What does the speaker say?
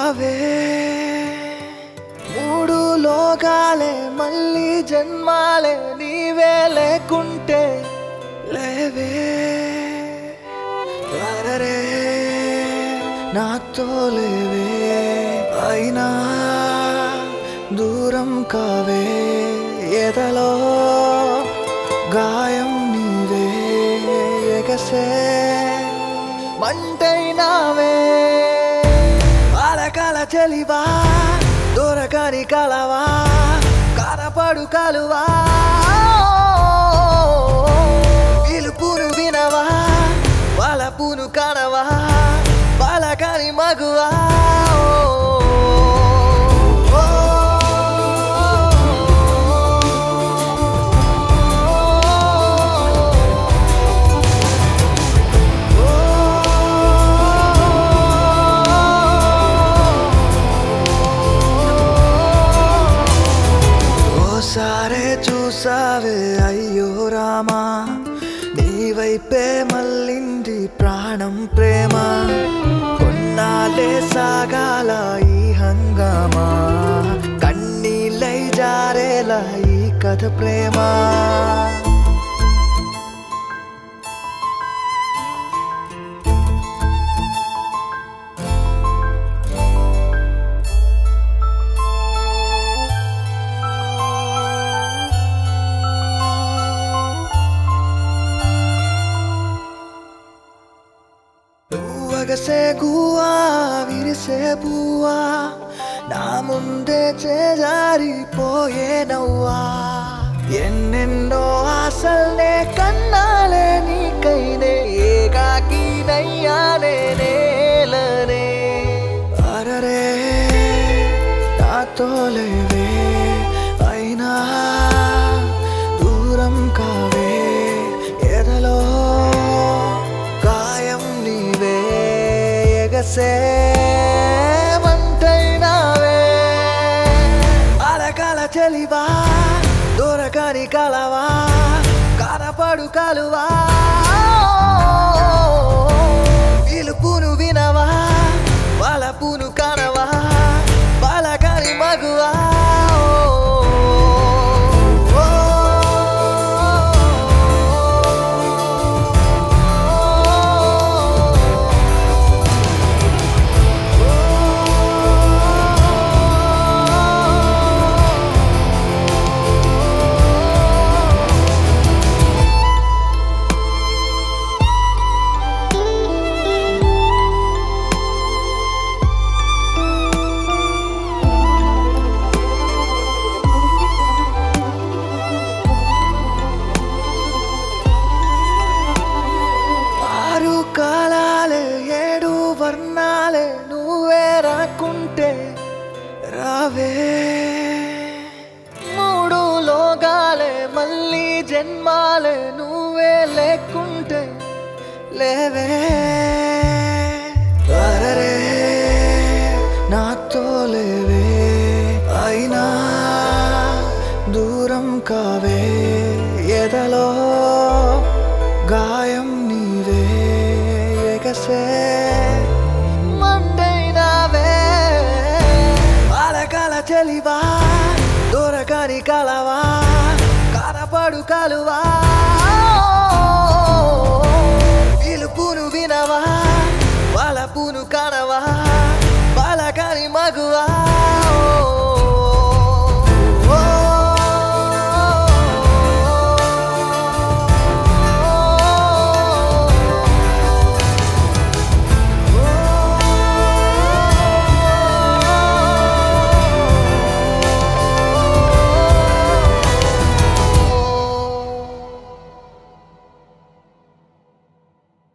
రావే మూడు లోకాలే మళ్ళీ జన్మాలే నీవే లేకుంటే లేవే అరరే నాతో లేవే అయినా దూరం కావే ఎదలో గాయం నీవే ఎగసే మంటైనావే అలకల చెలివా దొరకని కలవా కనపడు కలువా పిలుపును వినవా వలపును కనవా పలకని మగువా ఓ, ఓసారే చూసావే అయ్యో రామా నీ వైపే మళ్ళింది ప్రాణం ప్రేమ కొన్నాళ్ళే సాగాల ఈ హంగామా కన్నీళ్ళై జారేలా ఈ కథ ప్రేమ నువ్వగసే గువా విరిసే పువ్వా నా ముందే చేజారిపోయే నవ్వా ఎన్నెన్నో ఆశల్నే కన్నాలే నీకైనే ఏకాకి నయ్యానే నేలనే అరరే నాతో లేవే అయినా దూరం కావే ఎదలో గాయం నీవే ఎగసే మంటైనావే అలకల చెలివా దొరకని కలవా కనపడు కలువా పిలుపును వినవా వలపును కనవా పలకని మగువా ఓ, ఆరు కాలాలే ఏడు వర్ణాలే నువ్వే రాకుంటే రావే మూడు లోగాలే మళ్ళీ జన్మాలే నువ్వే లేకుంటే లేవే అరరే నాతో లేవే అయినా దూరం కావే ఎదలో గాయం నీవే ఎగసే మంటైనావే అలకల చెలివా దొరకని కలవా కనపడు కలువా